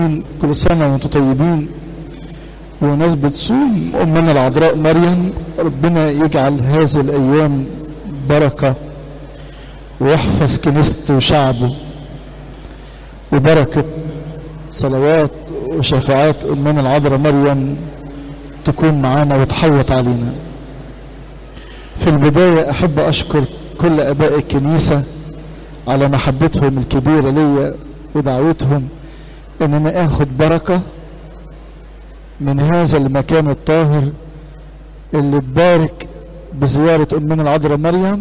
طيبين كل سنة وانتم طيبين بمناسبة صوم أمنا العذراء مريم ربنا يجعل هذه الأيام بركة ويحفظ كنيسته وشعبه وبركة صلوات وشفاعات أمنا العذراء مريم تكون معانا وتحوط علينا في البداية أحب أشكر كل أباء الكنيسة على محبتهم الكبيرة ليا ودعوتهم ان انا اخد بركة من هذا المكان الطاهر اللي تبارك بزيارة امنا العذراء مريم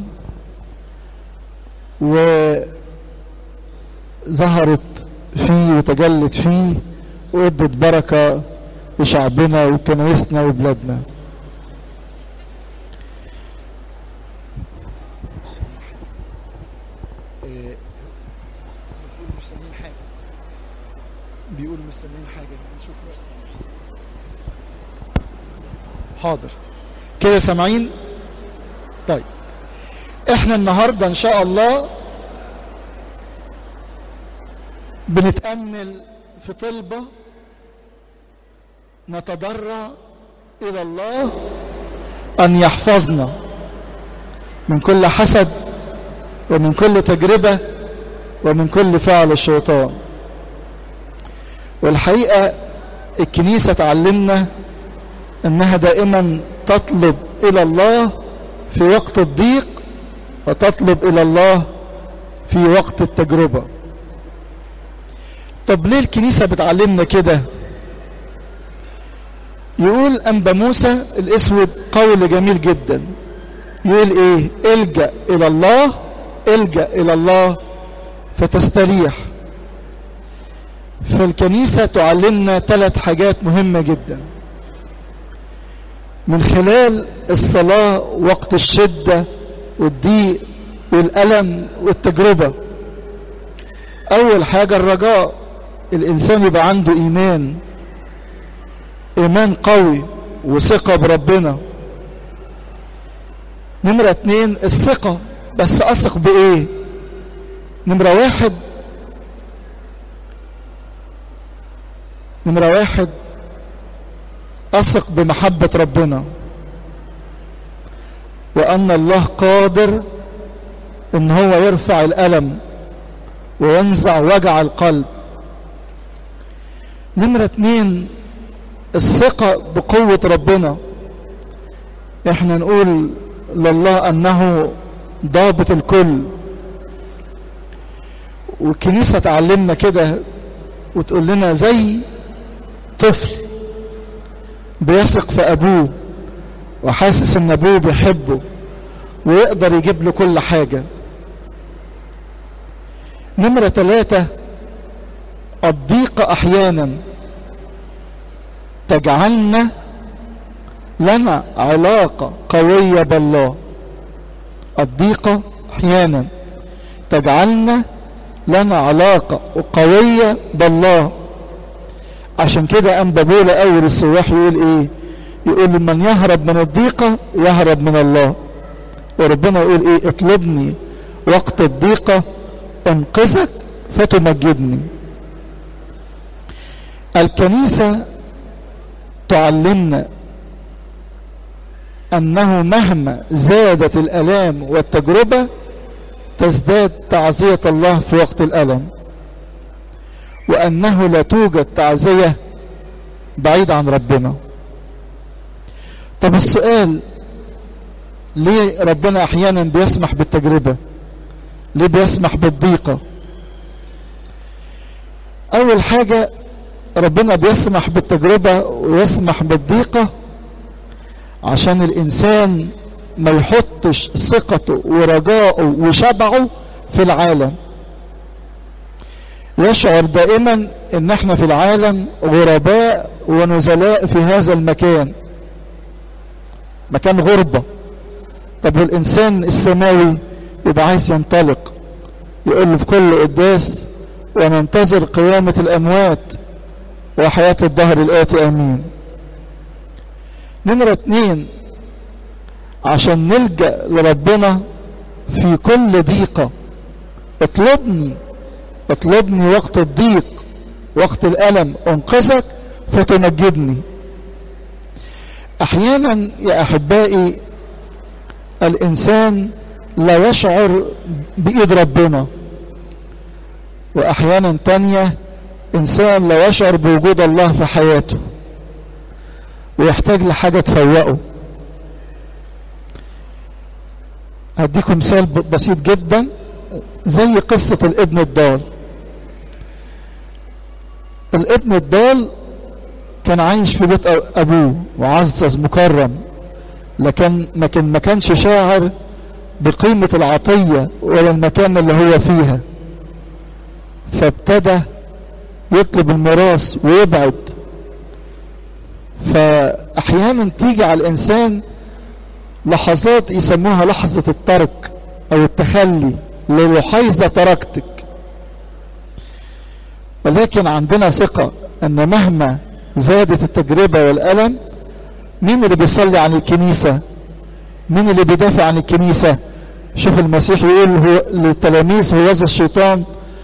وظهرت فيه وتجلت فيه وادت بركة لشعبنا وكنايسنا وبلادنا بيقولوا مستنيين حاجة نشوف حاضر كده سامعين طيب احنا النهاردة ان شاء الله بنتأمل في طلبة نتضرع إلى الله أن يحفظنا من كل حسد ومن كل تجربة ومن كل فعل الشيطان والحقيقة الكنيسة تعلمنا انها دائما تطلب الى الله في وقت الضيق وتطلب الى الله في وقت التجربة طب ليه الكنيسة بتعلمنا كده يقول أنبا موسى الاسود قول جميل جدا يقول ايه الجأ الى الله الجأ الى الله فتستريح فالكنيسة تعلمنا ثلاث حاجات مهمة جدا من خلال الصلاة وقت الشدة والضيق والألم والتجربة أول حاجة الرجاء الإنسان يبقى عنده إيمان إيمان قوي وثقة بربنا نمرة اتنين الثقة بس أثق بإيه نمرة واحد نمرة واحد أثق بمحبة ربنا وأن الله قادر إن هو يرفع الألم وينزع وجع القلب نمرة اتنين الثقة بقوة ربنا احنا نقول لله أنه ضابط الكل والكنيسة تعلمنا كده وتقول لنا زي طفل بيثق في أبوه وحاسس ان أبوه بيحبه ويقدر يجيب له كل حاجة نمرة ثلاثة الضيقة أحيانا تجعلنا لنا علاقة قوية بالله الضيقة أحيانا تجعلنا لنا علاقة قوية بالله عشان كده أنبا بولا أول السواح يقول إيه يقول من يهرب من الضيقة يهرب من الله وربنا يقول إيه اطلبني وقت الضيقة انقذك فتمجدني الكنيسة تعلمنا أنه مهما زادت الألام والتجربة تزداد تعزية الله في وقت الألم وأنه لا توجد تعزية بعيد عن ربنا طب السؤال ليه ربنا أحيانا بيسمح بالتجربة ليه بيسمح بالضيقة أول حاجة ربنا بيسمح بالتجربة ويسمح بالضيقة عشان الإنسان ما يحطش ثقته ورجائه وشبعه في العالم يشعر دائما ان احنا في العالم غرباء ونزلاء في هذا المكان مكان غربة طب والإنسان السماوي يبقى عايز ينطلق يقول له في كل قداس وننتظر قيامة الأموات وحياة الدهر الآتي أمين نمرة اتنين عشان نلجأ لربنا في كل ضيقة اطلبني اطلبني وقت الضيق وقت الألم أنقذك فتمجدني أحيانا يا أحبائي الإنسان لا يشعر بإيد ربنا وأحيانا تانية إنسان لا يشعر بوجود الله في حياته ويحتاج لحاجة تفوقه هديكم مثال بسيط جدا زي قصة الابن الضال الابن الضال كان عايش في بيت أبوه وعزز مكرم لكن لكن ما كانش شاعر بقيمة العطية ولا المكان اللي هو فيها فابتدى يطلب الميراث ويبعد فأحيانا تيجي على الإنسان لحظات يسموها لحظة الترك أو التخلي للحيظة تركتك ولكن عندنا ثقة أن مهما زادت التجربة والألم مين اللي بيصلي عن الكنيسة مين اللي بيدافع عن الكنيسة شوف المسيح يقول هو للتلاميذ هو هذا الشيطان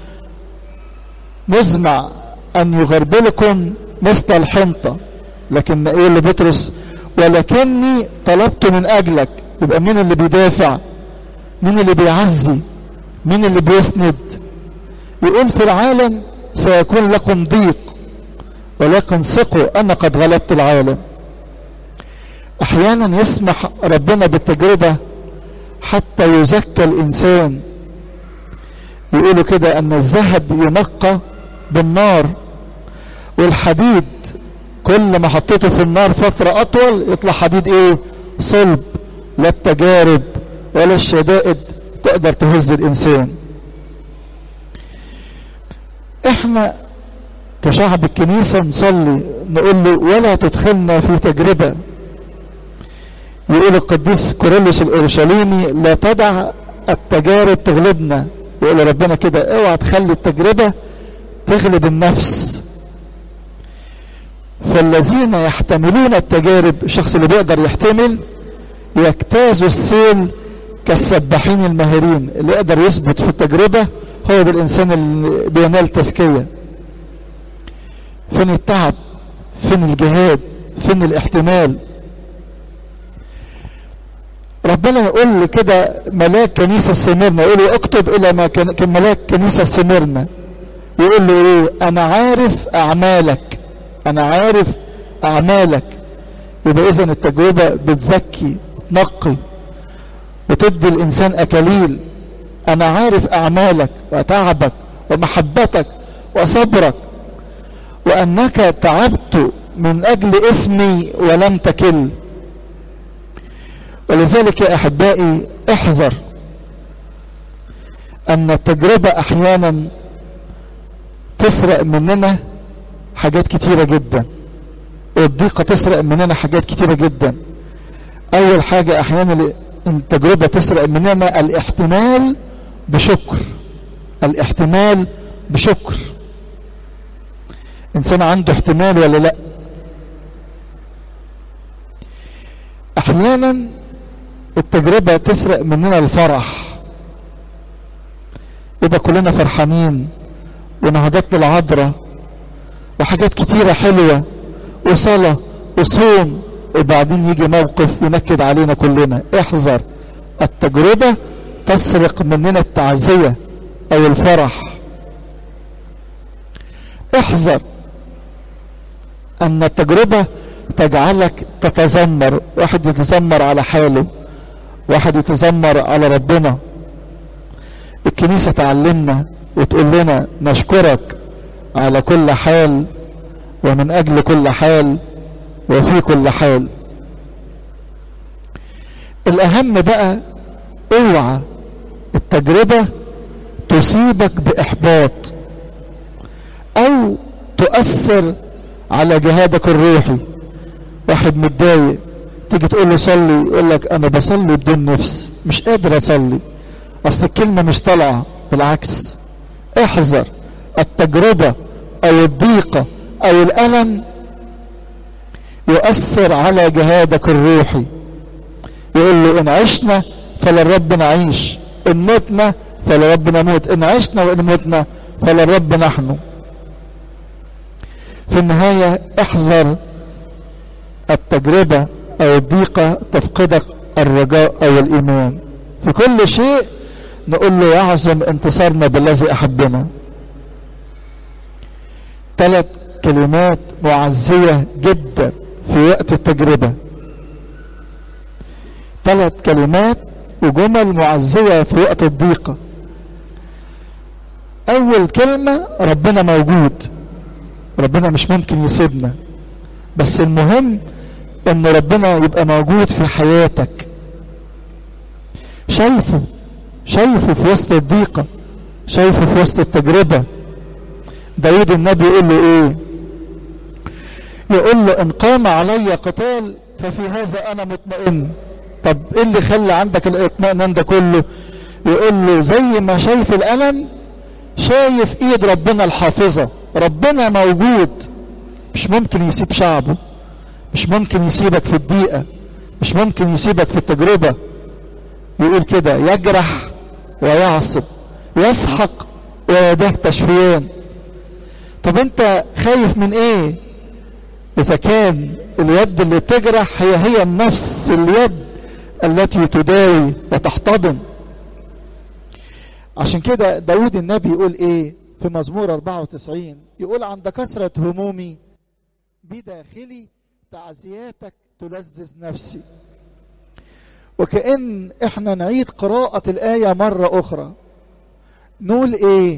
مزمع أن يغربلكم مثل الحنطة لكن يقول لبطرس ولكني طلبت من أجلك يبقى مين اللي بيدافع مين اللي بيعزي مين اللي بيسند يقول في العالم سيكون لكم ضيق ولكن ثقوا أنا قد غلبت العالم أحيانا يسمح ربنا بالتجربة حتى يزكى الإنسان يقولوا كده أن الذهب ينقى بالنار والحديد كل ما حطيته في النار فترة أطول يطلع حديد إيه صلب لا التجارب ولا الشدائد تقدر تهز الإنسان إحنا كشعب الكنيسة نصلي نقول له ولا تدخلنا في تجربة يقول القديس كوريلوس الأورشليمي لا تدع التجارب تغلبنا يقول ربنا كده اوعى تخلي التجربة تغلب النفس فالذين يحتملون التجارب الشخص اللي بيقدر يحتمل يجتازوا السيل كالسباحين الماهرين اللي يقدر يثبت في التجربة هو ده الإنسان اللي بينال تزكية فين التعب فين الجهاد فين الاحتمال ربنا يقول لي كده ملاك كنيسة سميرنا يقول له اكتب الى ما كان ملاك كنيسة سميرنا يقول له ايه انا عارف اعمالك انا عارف اعمالك يبقى اذا التجربة بتزكي تنقي وتدي الانسان اكاليل انا عارف اعمالك وتعبك ومحبتك وصبرك وانك تعبت من اجل اسمي ولم تكل ولذلك يا احبائي احذر ان التجربة احيانا تسرق مننا حاجات كتيرة جدا والضيقة تسرق مننا حاجات كتيرة جدا اول حاجة احيانا التجربة تسرق مننا الاحتمال بشكر الاحتمال بشكر انسان عنده احتمال ولا لا احيانا التجربة تسرق مننا الفرح يبقى كلنا فرحانين ونهضات للعذراء وحاجات كتيرة حلوة وصلاة وصوم وبعدين يجي موقف ينكد علينا كلنا احذر التجربة تسرق مننا التعزية او الفرح احذر ان التجربة تجعلك تتذمر واحد يتذمر على حاله واحد يتذمر على ربنا الكنيسة تعلمنا وتقول لنا نشكرك على كل حال ومن أجل كل حال وفي كل حال الأهم بقى اوعى التجربة تصيبك بإحباط أو تؤثر على جهادك الروحي واحد متضايق تيجي تقول له صلي يقول لك انا بصلي بدون نفس مش قادر اصلي اصل الكلمه مش طالعه بالعكس احذر التجربه او الضيقه او الالم يؤثر على جهادك الروحي يقول له ان عشنا فللرب نعيش ان متنا فلرب نموت ان عشنا وان متنا فللرب نحن في النهاية احذر التجربة او الضيقة تفقدك الرجاء او الايمان في كل شيء نقول له يعظم انتصارنا بالذي احبنا ثلاث كلمات معزية جدا في وقت التجربة ثلاث كلمات وجمل معزية في وقت الضيقة أول كلمة ربنا موجود ربنا مش ممكن يسيبنا بس المهم ان ربنا يبقى موجود في حياتك شايفه شايفه في وسط الضيقة شايفه في وسط التجربة داود النبي يقول له ايه يقول له ان قام علي قتال ففي هذا انا مطمئن طب ايه اللي خلى عندك الاطمئنان ده كله يقول له زي ما شايف الالم شايف ايد ربنا الحافظة ربنا موجود مش ممكن يسيب شعبه مش ممكن يسيبك في الضيقة مش ممكن يسيبك في التجربة يقول كده يجرح ويعصب يسحق ويداه تشفيان طب انت خايف من ايه اذا كان اليد اللي بتجرح هي هي نفس اليد التي تداوي وتحتضن عشان كده داود النبي يقول ايه في مزمور 94 يقول عند كثرة همومي بداخلي تعزياتك تلذذ نفسي وكأن احنا نعيد قراءة الآية مرة أخرى نقول ايه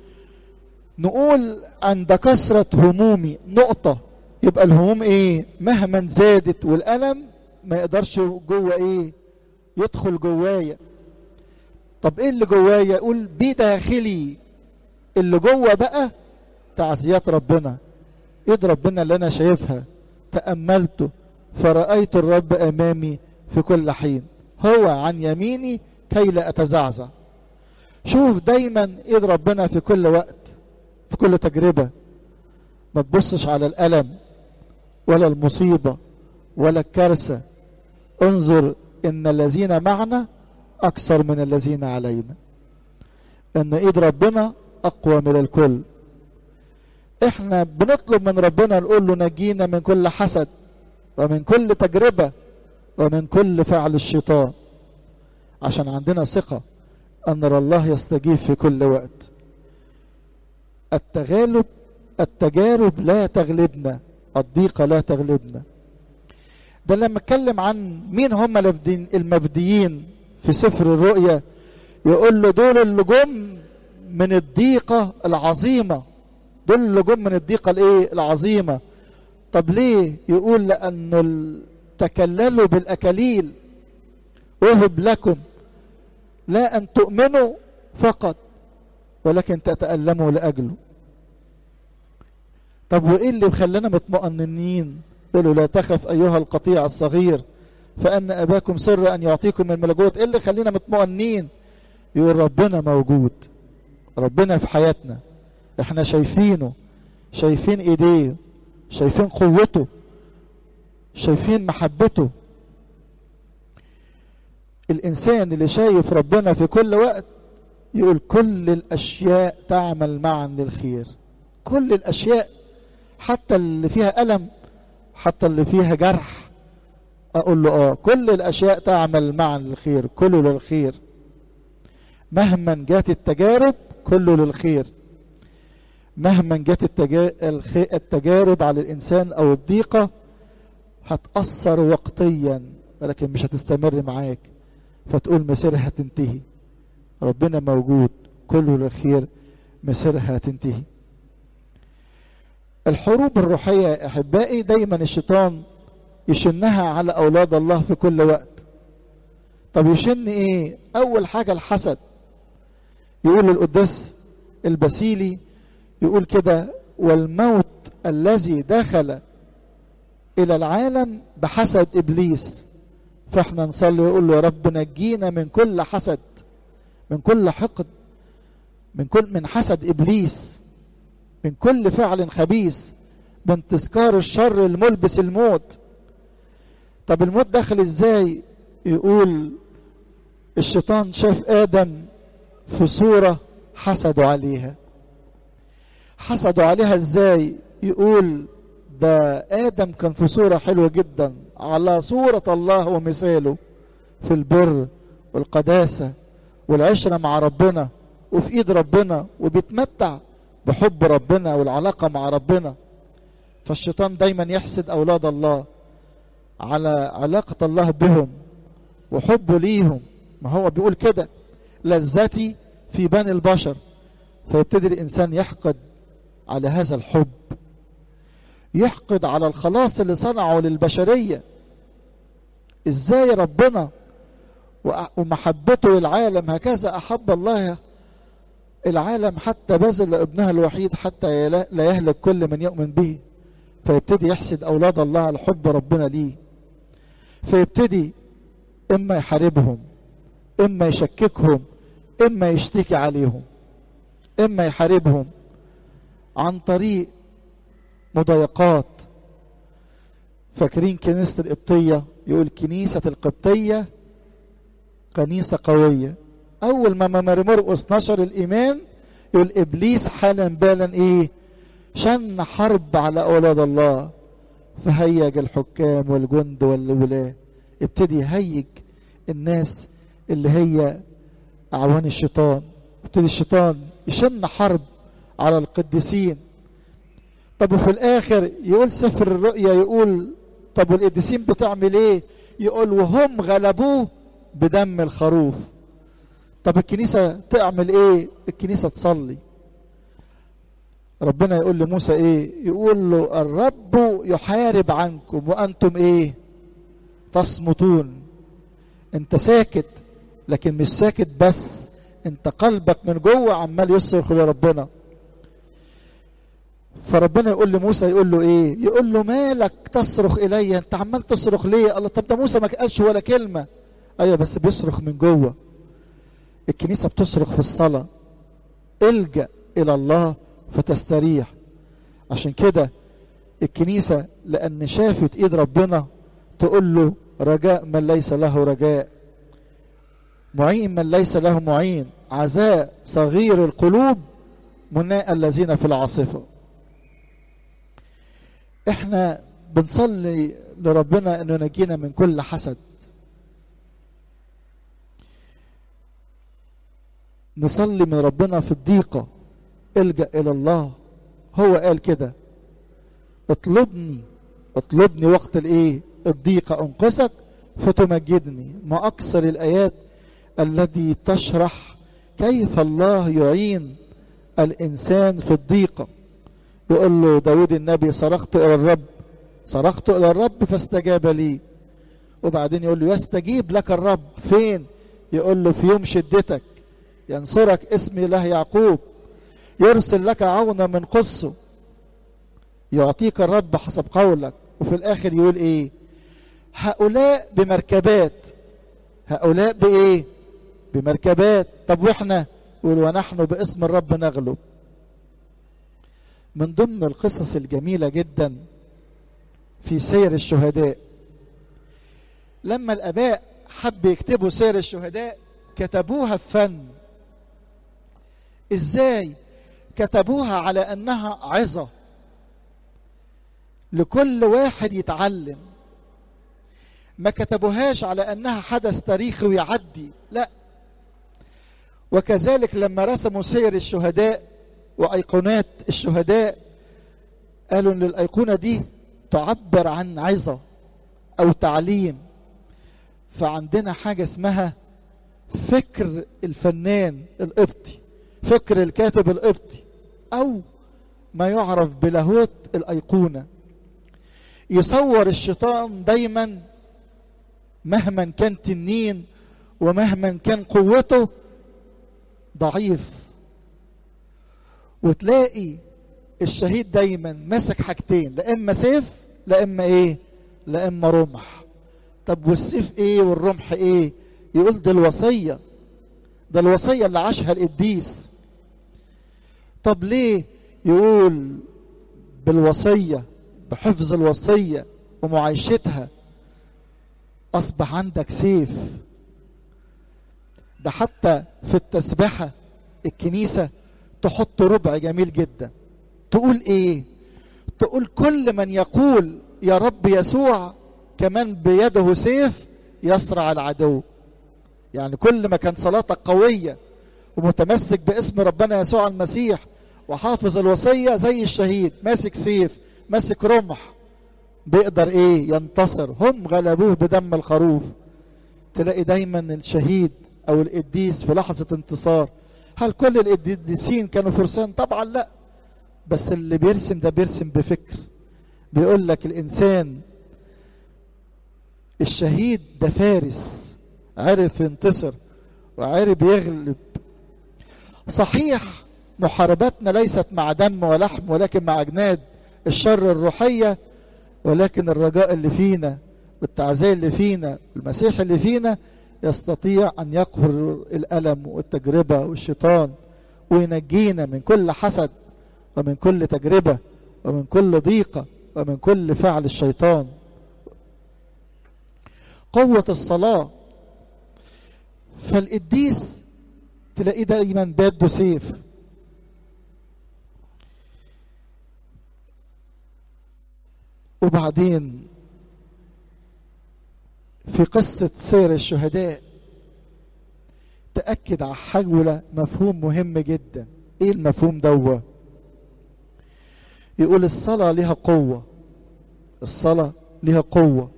نقول عند كثرة همومي نقطة يبقى الهموم ايه مهما زادت والألم ما يقدرش جوه ايه يدخل جوايا طب ايه اللي جوايا يقول بداخلي اللي جوه بقى تعزيات ربنا ايد ربنا اللي انا شايفها تأملته فرأيت الرب امامي في كل حين هو عن يميني كي لا اتزعزع شوف دايما ايد ربنا في كل وقت في كل تجربة ما تبصش على الألم ولا المصيبة ولا الكارثة انظر ان الذين معنا اكثر من الذين علينا ان ايد ربنا اقوى من الكل احنا بنطلب من ربنا نقول له نجينا من كل حسد ومن كل تجربة ومن كل فعل الشيطان عشان عندنا ثقة ان الله يستجيب في كل وقت التغالب التجارب لا تغلبنا الضيقة لا تغلبنا ده لما اتكلم عن مين هم المفديين في سفر الرؤيا يقول له دول اللي جم من الضيقة العظيمة دول اللي جم من الضيقة الايه العظيمة طب ليه يقول لأنه تكللوا بالأكاليل أهب لكم لا أن تؤمنوا فقط ولكن تتألموا لأجله طب وإيه اللي مخلينا مطمئنين يقولوا لا تخف أيها القطيع الصغير فأن أباكم سر أن يعطيكم من الملكوت إيه اللي خلينا مطمئنين يقول ربنا موجود ربنا في حياتنا احنا شايفينه شايفين ايديه شايفين قوته شايفين محبته الانسان اللي شايف ربنا في كل وقت يقول كل الاشياء تعمل معا للخير كل الاشياء حتى اللي فيها الم حتى اللي فيها جرح اقول له اه كل الاشياء تعمل معا للخير كله للخير مهما جات التجارب كله للخير مهما جت التجارب على الإنسان أو الضيقة هتأثر وقتيا ولكن مش هتستمر معاك فتقول مسيرها تنتهي ربنا موجود كله للخير مسيرها هتنتهي الحروب الروحية يا أحبائي دايما الشيطان يشنها على أولاد الله في كل وقت طب يشن إيه أول حاجة الحسد يقول القداس البسيلي يقول كده والموت الذي دخل الى العالم بحسد ابليس فاحنا نصلي ويقول له يا رب نجينا من كل حسد من كل حقد من كل من حسد ابليس من كل فعل خبيث من تذكار الشر الملبس الموت طب الموت دخل ازاي يقول الشيطان شاف ادم في صوره حسدوا عليها حسدوا عليها ازاي يقول ده آدم كان في صورة حلوة جدا على صورة الله ومثاله في البر والقداسة والعشرة مع ربنا وفي ايد ربنا وبيتمتع بحب ربنا والعلاقة مع ربنا فالشيطان دايما يحسد أولاد الله على علاقة الله بهم وحبه ليهم ما هو بيقول كده لذتي في بني البشر فيبتدي الإنسان يحقد على هذا الحب يحقد على الخلاص اللي صنعه للبشرية ازاي ربنا ومحبته للعالم هكذا أحب الله العالم حتى بذل ابنها الوحيد حتى لا يهلك كل من يؤمن به فيبتدي يحسد أولاد الله على حب ربنا ليه فيبتدي إما يحاربهم إما يشككهم إما يشتكي عليهم إما يحاربهم عن طريق مضايقات فاكرين كنيسة القبطية يقول كنيسة القبطية كنيسة قوية أول ما ماري مرقس نشر الإيمان يقول إبليس حالا بالا إيه شن حرب على أولاد الله فهيج الحكام والجند والولاة ابتدي يهيج الناس اللي هي أعوان الشيطان ابتدي الشيطان يشن حرب على القديسين طب وفي الآخر يقول سفر الرؤيا يقول طب والقديسين بتعمل ايه يقول وهم غلبوه بدم الخروف طب الكنيسة تعمل ايه الكنيسة تصلي ربنا يقول لموسى ايه يقول له الرب يحارب عنكم وانتم ايه تصمتون انت ساكت لكن مش ساكت بس انت قلبك من جوه عمال يصرخ لربنا فربنا يقول لموسى يقول له ايه يقول له مالك تصرخ الي انت عمال تصرخ ليه الله طب ده موسى ما قالش ولا كلمه ايوه بس بيصرخ من جوه الكنيسه بتصرخ في الصلاه الجا الى الله فتستريح عشان كده الكنيسه لان شافت ايد ربنا تقول له رجاء من ليس له رجاء معين من ليس له معين عزاء صغير القلوب مناء الذين في العاصفه احنا بنصلي لربنا انه ينجينا من كل حسد نصلي من ربنا في الضيقة الجأ إلى الله هو قال كده اطلبني اطلبني وقت الايه الضيقة انقذك فتمجدني ما أكثر الآيات التي تشرح كيف الله يعين الإنسان في الضيقة يقول له داود النبي صرخت إلى الرب صرخت إلى الرب فاستجاب لي وبعدين يقول له يستجيب لك الرب فين يقول له في يوم شدتك ينصرك اسم الله يعقوب يرسل لك عونا من قصه يعطيك الرب حسب قولك وفي الآخر يقول إيه هؤلاء بمركبات هؤلاء بإيه بمركبات طب وإحنا يقول ونحن باسم الرب نغلب من ضمن القصص الجميلة جدا في سير الشهداء لما الآباء حب يكتبوا سير الشهداء كتبوها في فن ازاي كتبوها على انها عظة لكل واحد يتعلم ما كتبوهاش على انها حدث تاريخي ويعدي لا وكذلك لما رسموا سير الشهداء وايقونات الشهداء قالوا ان الايقونه دي تعبر عن عظه او تعليم فعندنا حاجه اسمها فكر الفنان القبطي فكر الكاتب القبطي او ما يعرف بلاهوت الايقونه يصور الشيطان دايما مهما كان تنين ومهما كان قوته ضعيف وتلاقي الشهيد دايما ماسك حاجتين لا اما سيف لا اما ايه لا اما رمح طب والسيف ايه والرمح ايه يقول ده الوصيه ده الوصيه اللي عاشها القديس طب ليه يقول بالوصيه بحفظ الوصيه ومعايشتها اصبح عندك سيف ده حتى في التسبحه الكنيسه تحط ربع جميل جدا تقول ايه تقول كل من يقول يا رب يسوع كمان بيده سيف يصرع العدو يعني كل ما كان صلاتك قوية ومتمسك باسم ربنا يسوع المسيح وحافظ الوصية زي الشهيد ماسك سيف ماسك رمح بيقدر ايه ينتصر هم غلبوه بدم الخروف تلاقي دايما الشهيد او القديس في لحظة انتصار هل كل القديسين كانوا فرسان طبعا لا بس اللي بيرسم ده بيرسم بفكر بيقول لك الانسان الشهيد ده فارس عرف ينتصر وعرف يغلب صحيح محاربتنا ليست مع دم ولحم ولكن مع اجناد الشر الروحيه ولكن الرجاء اللي فينا والتعزية اللي فينا والمسيح اللي فينا يستطيع أن يقهر الألم والتجربة والشيطان وينجينا من كل حسد ومن كل تجربة ومن كل ضيقة ومن كل فعل الشيطان قوة الصلاة فالقديس تلاقيه دايما بيده سيف وبعدين في قصة سير الشهداء تأكد على حول مفهوم مهم جدا ايه المفهوم دوا يقول الصلاة لها قوة الصلاة لها قوة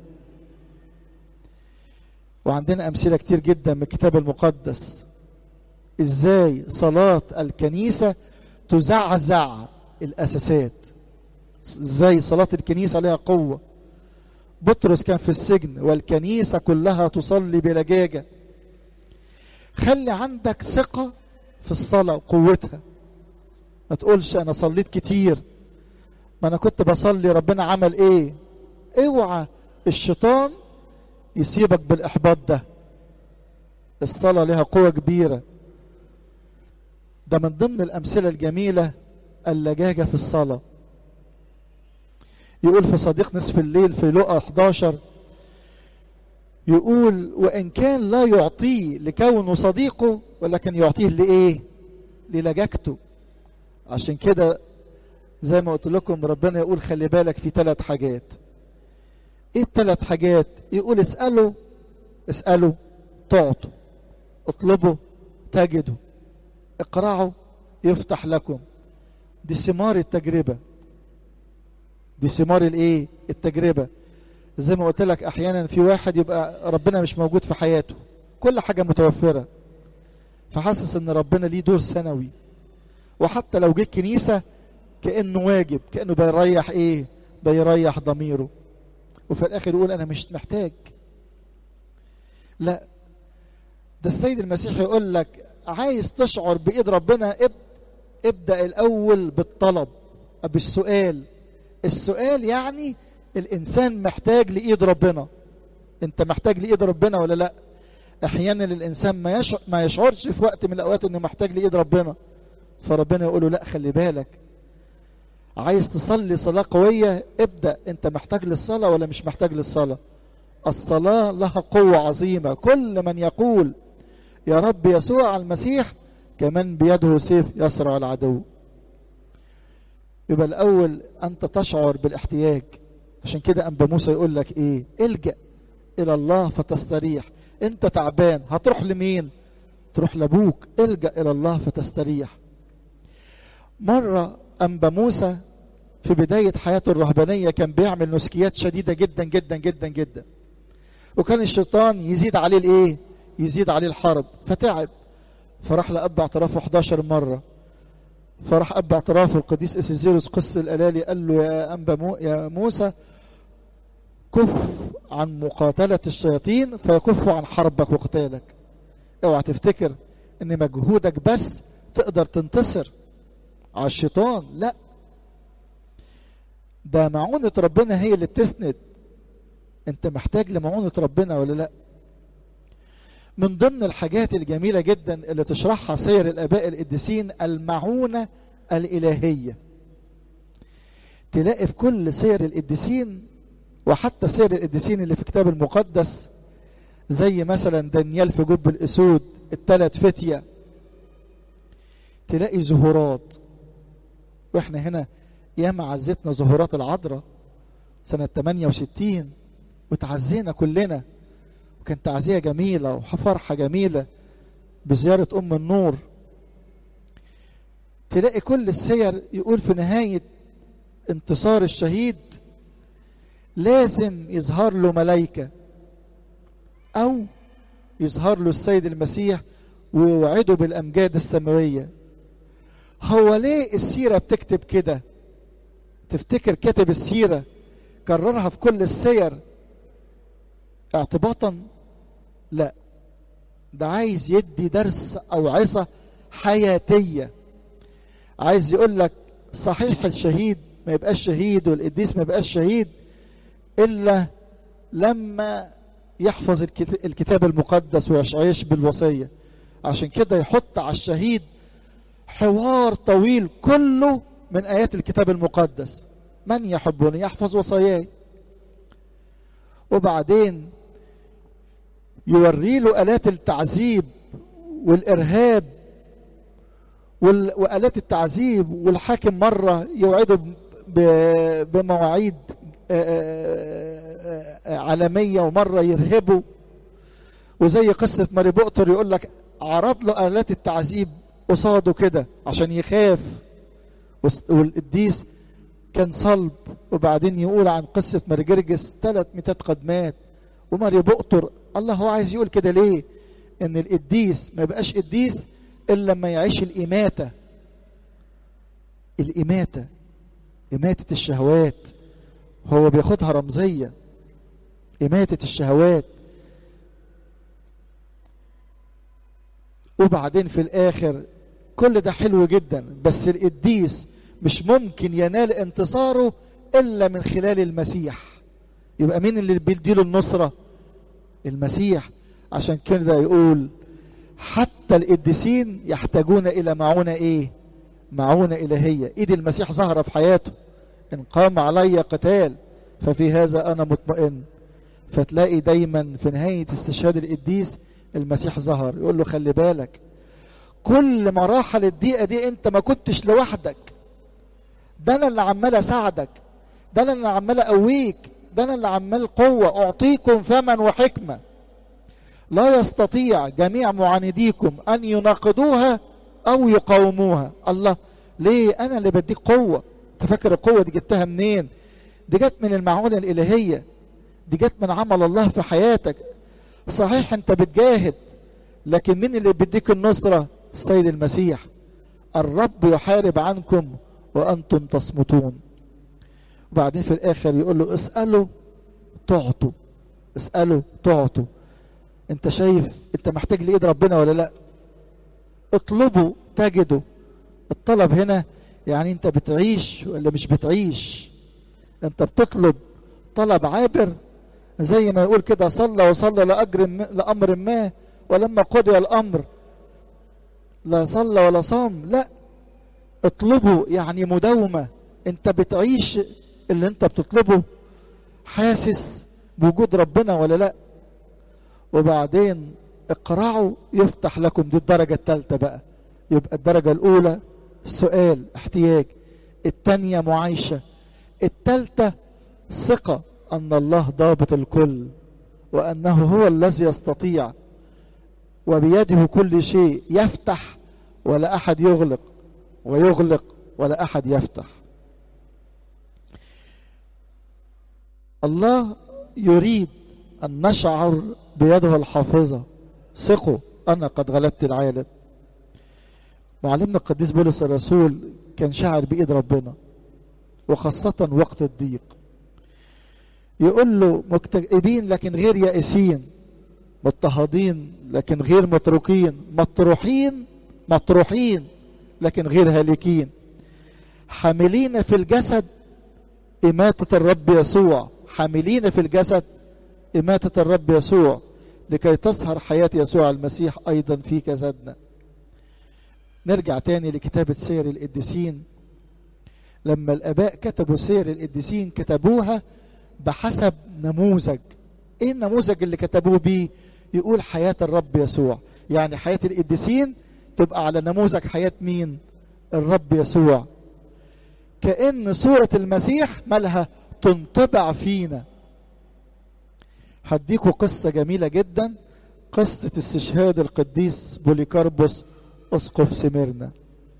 وعندنا أمثلة كتير جدا من الكتاب المقدس ازاي صلاة الكنيسة تزعزع الأساسات ازاي صلاة الكنيسة لها قوة بطرس كان في السجن والكنيسة كلها تصلي بلجاجة خلي عندك ثقة في الصلاة وقوتها ما تقولش أنا صليت كتير ما أنا كنت بصلي ربنا عمل إيه اوعى الشيطان يسيبك بالإحباط ده الصلاة لها قوة كبيرة ده من ضمن الأمثلة الجميلة اللجاجة في الصلاة يقول في صديق نصف الليل في لقا 11 يقول وإن كان لا يعطيه لكونه صديقه ولكن يعطيه لإيه للجاجته عشان كده زي ما قلت لكم ربنا يقول خلي بالك في ثلاث حاجات ايه الثلاث حاجات يقول اسألوا اسألوا تعطوا اطلبوا تجدوا اقرعوا يفتح لكم دي ثمار التجربة دي ثمار الايه التجربة زي ما قلت لك احيانا في واحد يبقى ربنا مش موجود في حياته كل حاجة متوفرة فحاسس ان ربنا ليه دور سنوي وحتى لو جه الكنيسة كأنه واجب كأنه بيريح ايه بيريح ضميره وفي الاخر يقول انا مش محتاج لا ده السيد المسيح يقول لك عايز تشعر بايد ربنا اب ابدا الاول بالطلب بالسؤال السؤال يعني الانسان محتاج لايد ربنا انت محتاج لايد ربنا ولا لا احيانا الانسان ما يشعر ما يشعرش في وقت من الاوقات انه محتاج لايد ربنا فربنا يقول له لا خلي بالك عايز تصلي صلاة قوية ابدأ انت محتاج للصلاة ولا مش محتاج للصلاة الصلاة لها قوة عظيمة كل من يقول يا رب يسوع المسيح كمان بيده سيف يصرع العدو يبقى الأول أنت تشعر بالاحتياج عشان كده أنبا موسى يقول لك إيه الجأ إلى الله فتستريح أنت تعبان هتروح لمين تروح لأبوك الجأ إلى الله فتستريح مرة أنبا موسى في بداية حياته الرهبانية كان بيعمل نسكيات شديدة جدا جدا جدا جدا وكان الشيطان يزيد عليه الايه يزيد عليه الحرب فتعب فراح لأب اعترافه 11 مرة فراح أب اعترافه القديس إسيزيروس قس الألالي قال له يا أنبا مو يا موسى كف عن مقاتلة الشياطين فيكف عن حربك وقتالك اوعى تفتكر ان مجهودك بس تقدر تنتصر على الشيطان لا ده معونة ربنا هي اللي بتسند انت محتاج لمعونة ربنا ولا لا من ضمن الحاجات الجميلة جدا اللي تشرحها سير الآباء القديسين المعونة الإلهية تلاقي في كل سير القديسين وحتى سير القديسين اللي في الكتاب المقدس زي مثلا دانيال في جب الأسود الثلاث فتية تلاقي ظهورات واحنا هنا ياما عزتنا ظهورات العذراء سنة 68 وتعزينا كلنا وكانت تعزية جميلة وفرحة جميلة بزيارة أم النور تلاقي كل السير يقول في نهاية انتصار الشهيد لازم يظهر له ملائكة أو يظهر له السيد المسيح ويوعده بالأمجاد السماوية هو ليه السيرة بتكتب كده تفتكر كاتب السيرة كررها في كل السير اعتباطا لا ده عايز يدي درس أو عظة حياتية عايز يقول لك صحيح الشهيد ما يبقاش شهيد والقديس ما يبقاش شهيد إلا لما يحفظ الكتاب المقدس ويعيش بالوصية عشان كده يحط على الشهيد حوار طويل كله من آيات الكتاب المقدس من يحبني يحفظ وصاياي وبعدين يوري له آلات التعذيب والإرهاب وآلات التعذيب والحاكم مرة يوعده بمواعيد عالمية ومرة يرهبه وزي قصة ماري بؤتر يقول لك عرض له آلات التعذيب قصاده كده عشان يخاف والقديس كان صلب وبعدين يقول عن قصة ماري جرجس ثلاث ميتات قدمات وماري بؤتر الله هو عايز يقول كده ليه ان القديس ما يبقاش قديس الا لما يعيش الاماتة الاماتة اماتة الشهوات هو بياخدها رمزية إماتة الشهوات وبعدين في الآخر كل ده حلو جدا بس القديس مش ممكن ينال انتصاره إلا من خلال المسيح يبقى مين اللي بيديله النصرة المسيح عشان كده يقول حتى القديسين يحتاجون إلى معونة إيه معونة إلهية إيد المسيح ظهر في حياته إن قام علي قتال ففي هذا أنا مطمئن فتلاقي دايما في نهاية استشهاد القديس المسيح ظهر يقول له خلي بالك كل مراحل الضيقة دي انت ما كنتش لوحدك ده انا اللي عمال اساعدك ده انا اللي عمال اقويك ده انا اللي عمال قوة اعطيكم فما وحكمة لا يستطيع جميع معانديكم ان يناقضوها او يقاوموها الله ليه انا اللي بديك قوة انت فاكر القوة دي جبتها منين دي جت من المعونة الالهية دي جت من عمل الله في حياتك صحيح انت بتجاهد لكن مين اللي بيديك النصرة السيد المسيح الرب يحارب عنكم وأنتم تصمتون وبعدين في الآخر يقول له اسألوا تعطوا اسألوا تعطوا انت شايف انت محتاج لإيد ربنا ولا لا اطلبوا تجدوا الطلب هنا يعني انت بتعيش ولا مش بتعيش انت بتطلب طلب عابر زي ما يقول كده صلى وصلى لأجر لأمر ما ولما قضي الأمر لا صلى ولا صام لا اطلبه يعني مداومة انت بتعيش اللي انت بتطلبه حاسس بوجود ربنا ولا لا وبعدين اقرعوا يفتح لكم دي الدرجة الثالثة بقى يبقى الدرجة الأولى سؤال احتياج الثانية معايشة الثالثة ثقة أن الله ضابط الكل وأنه هو الذي يستطيع وبيده كل شيء يفتح ولا أحد يغلق ويغلق ولا أحد يفتح الله يريد أن نشعر بيده الحافظة ثقوا أنا قد غلبت العالم معلمنا القديس بولس الرسول كان شاعر بإيد ربنا وخاصة وقت الضيق يقول له مكتئبين لكن غير يائسين مضطهدين لكن غير متروكين مطروحين مطروحين لكن غير هالكين حاملين في الجسد إماتة الرب يسوع حاملين في الجسد إماتة الرب يسوع لكي تظهر حياة يسوع المسيح أيضا في جسدنا نرجع تاني لكتابة سير القديسين لما الآباء كتبوا سير القديسين كتبوها بحسب نموذج ايه النموذج اللي كتبوه بيه يقول حياة الرب يسوع يعني حياة القديسين تبقى على نموذج حياة مين الرب يسوع كأن صورة المسيح مالها تنطبع فينا هديكوا قصة جميلة جدا قصة استشهاد القديس بوليكاربوس أسقف سميرنا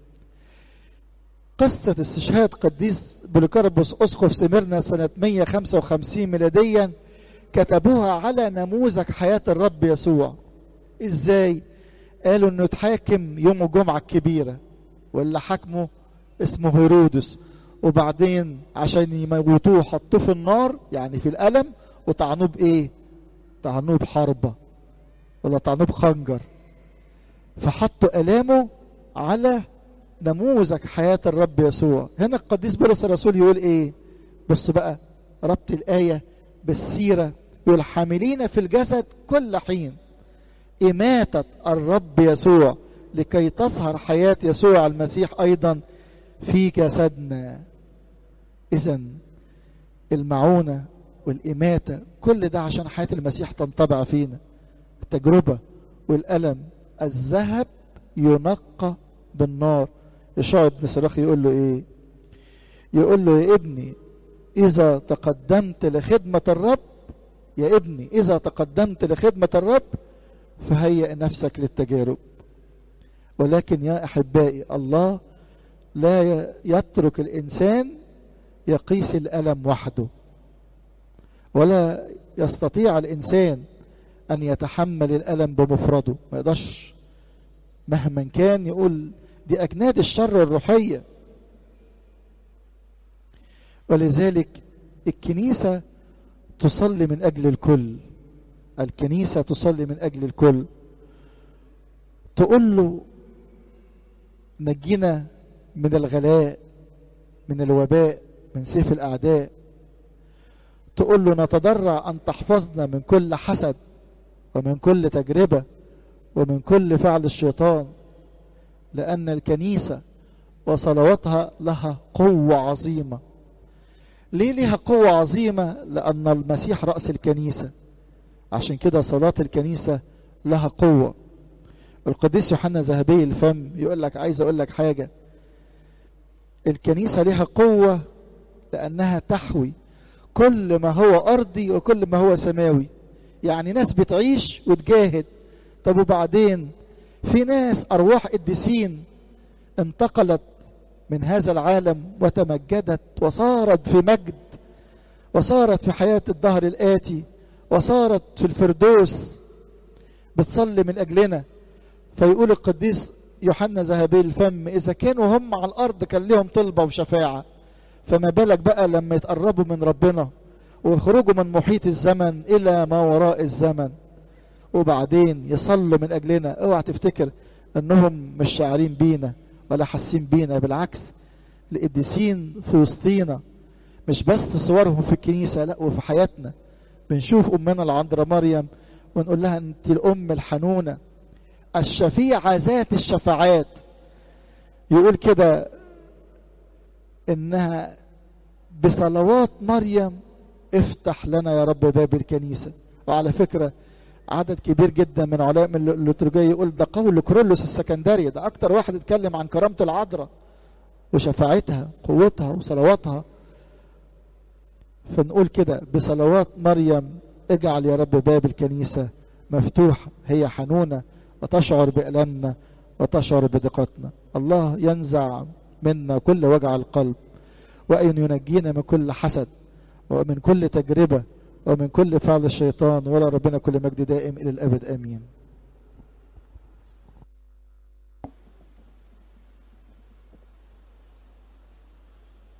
قصة استشهاد قديس بوليكاربوس أسقف سميرنا سنة 155 ميلاديا كتبوها على نموذج حياة الرب يسوع ازاي قالوا انه اتحاكم يوم الجمعة الكبيرة واللي حاكمه اسمه هيرودس وبعدين عشان يموتوه حطوه في النار يعني في الألم وطعنوه بإيه طعنوه بحربة ولا طعنوه بخنجر فحطوا ألامه على نموذج حياة الرب يسوع هنا القديس بولس الرسول يقول إيه بص بقى ربط الآية بالسيرة يقول حاملين في الجسد كل حين إماتة الرب يسوع لكي تظهر حياة يسوع المسيح أيضا في جسدنا إذا المعونة والإماتة كل ده عشان حياة المسيح تنطبع فينا التجربة والألم الذهب ينقى بالنار يشوع ابن صراخ يقول له إيه يقول له يا ابني إذا تقدمت لخدمة الرب يا ابني إذا تقدمت لخدمة الرب فهيئ نفسك للتجارب ولكن يا أحبائي الله لا يترك الإنسان يقيس الألم وحده ولا يستطيع الإنسان أن يتحمل الألم بمفرده ما يقدرش مهما كان يقول دي أجناد الشر الروحية ولذلك الكنيسة تصلي من أجل الكل الكنيسة تصلي من أجل الكل تقول له نجينا من الغلاء من الوباء من سيف الأعداء تقول له نتضرع أن تحفظنا من كل حسد ومن كل تجربة ومن كل فعل الشيطان لأن الكنيسة وصلواتها لها قوة عظيمة ليه ليها قوة عظيمة لأن المسيح رأس الكنيسة عشان كده صلاة الكنيسة لها قوة القديس يوحنا ذهبي الفم يقول لك عايز أقول لك حاجة الكنيسة لها قوة لأنها تحوي كل ما هو أرضي وكل ما هو سماوي يعني ناس بتعيش وتجاهد طب وبعدين في ناس أرواح قديسين انتقلت من هذا العالم وتمجدت وصارت في مجد وصارت في حياة الدهر الآتي وصارت في الفردوس بتصلي من أجلنا فيقول القديس يوحنا ذهبي الفم إذا كانوا هم على الأرض كان لهم طلبة وشفاعة فما بالك بقى لما يتقربوا من ربنا ويخرجوا من محيط الزمن إلى ما وراء الزمن وبعدين يصلوا من أجلنا اوعى تفتكر أنهم مش شاعرين بينا ولا حاسين بينا بالعكس القديسين في وسطينا مش بس صورهم في الكنيسة لا وفي حياتنا بنشوف أمنا العذراء مريم ونقول لها أنت الأم الحنونة الشفيعة ذات الشفاعات يقول كده إنها بصلوات مريم افتح لنا يا رب باب الكنيسة وعلى فكرة عدد كبير جدا من علماء الليتورجية يقول ده قول كرولوس السكندري ده أكتر واحد اتكلم عن كرامة العذراء وشفاعتها قوتها وصلواتها فنقول كده بصلوات مريم اجعل يا رب باب الكنيسة مفتوح هي حنونة وتشعر بألمنا وتشعر بدقتنا الله ينزع منا كل وجع القلب وأن ينجينا من كل حسد ومن كل تجربة ومن كل فعل الشيطان ولا ربنا كل مجد دائم إلى الأبد آمين